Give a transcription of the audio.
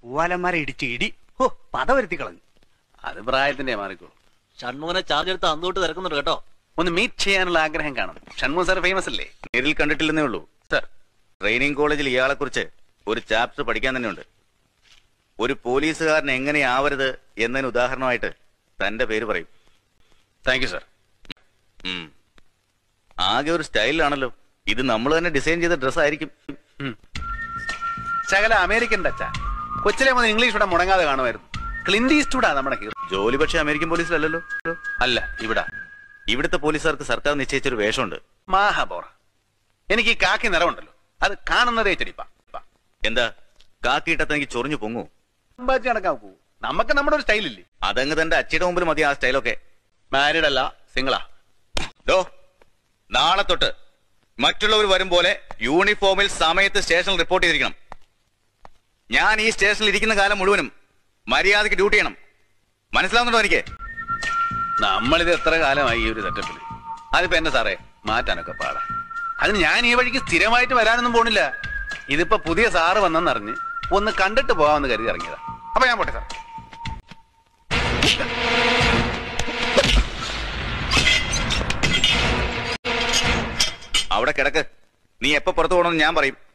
പൂവാലന്മാരെ ഇടിച്ച് ഇടി ഹോ പത വരുത്തി കളഞ്ഞു അത് പ്രായത്തിന്റെ മാറിക്കോളൂ ഷൺമുഖനെ ചാർജ് എടുത്ത് അന്തോട്ട് തിരക്കുന്നുണ്ട് കേട്ടോ ഒന്ന് മീറ്റ് ചെയ്യാനുള്ള ആഗ്രഹം കാണും ഷൺമുഖം സാർ ഫേമസ് അല്ലേ നേരിൽ കണ്ടിട്ടില്ലെന്നേ ഉള്ളൂ സാർ ട്രെയിനിങ് കോളേജിൽ ഇയാളെ കുറിച്ച് ഒരു ചാപ്റ്റർ പഠിക്കാൻ തന്നെയുണ്ട് ഒരു പോലീസുകാരൻ എങ്ങനെയാവരുത് എന്നതിന് ഉദാഹരണമായിട്ട് തന്റെ പേര് പറയും താങ്ക് യു സാർ ഉം. ആകെ ഒരു സ്റ്റൈലിലാണല്ലോ ഇത് നമ്മൾ തന്നെ ഡിസൈൻ ചെയ്ത ഡ്രസ് ആയിരിക്കും ശകല അമേരിക്കൻ ടച്ച കൊച്ചിലെ മുതൽ ഇംഗ്ലീഷ് ഇവിടെ മുടങ്ങാതെ കാണുമായിരുന്നു ക്ലിൻഡ് ഈസ്റ്റ്വുഡാ നമ്മുടെ ഹീറോ ജോലി പക്ഷെ അമേരിക്കൻ പോലീസിലല്ലല്ലോ അല്ല ഇവിടെ ഇവിടുത്തെ പോലീസുകാർക്ക് സർക്കാർ നിശ്ചയിച്ചൊരു വേഷമുണ്ട് മാഹാബോറ എനിക്ക് ഈ കാക്കി നിറമുണ്ടല്ലോ അത് കാണുന്നതേ ചെടിപ്പാ എന്താ കാക്കിയിട്ടത്ത് എനിക്ക് ചൊറിഞ്ഞു പൊങ്ങൂ അമ്പാച്ചി നടക്കാൻ പോകൂ നമുക്ക് നമ്മുടെ ഒരു സ്റ്റൈലില്ലേ അതങ്ങ് തന്റെ അച്ചിയുടെ മുമ്പിൽ മതി ആ സ്റ്റൈലൊക്കെ മാരീഡ് അല്ല സിംഗിളാ ഡോ നാളെ തൊട്ട് മറ്റുള്ളവർ വരും പോലെ യൂണിഫോമിൽ സമയത്ത് സ്റ്റേഷനിൽ റിപ്പോർട്ട് ചെയ്തിരിക്കണം ഞാൻ ഈ സ്റ്റേഷനിൽ ഇരിക്കുന്ന കാലം മുഴുവനും മര്യാദയ്ക്ക് ഡ്യൂട്ടി ചെയ്യണം മനസ്സിലാവുന്നുണ്ടോ എനിക്ക് നമ്മളിത് എത്ര കാലമായി ഈ ഒരു സെറ്റപ്പിൽ അതിപ്പോ എന്നെ സാറേ മാറ്റാനൊക്കെ പാടാ അതിന് ഞാൻ ഈ വഴിക്ക് സ്ഥിരമായിട്ട് വരാനൊന്നും പോണില്ല ഇതിപ്പോ പുതിയ സാറ് വന്നെന്നറിഞ്ഞ് ഒന്ന് കണ്ടിട്ട് പോവാമെന്ന് കരുതി ഇറങ്ങിയതാ അപ്പൊ ഞാൻ പോട്ടെ സാർ അവിടെ കിടക്ക് നീ എപ്പോ പുറത്തു പോകണമെന്ന് ഞാൻ പറയും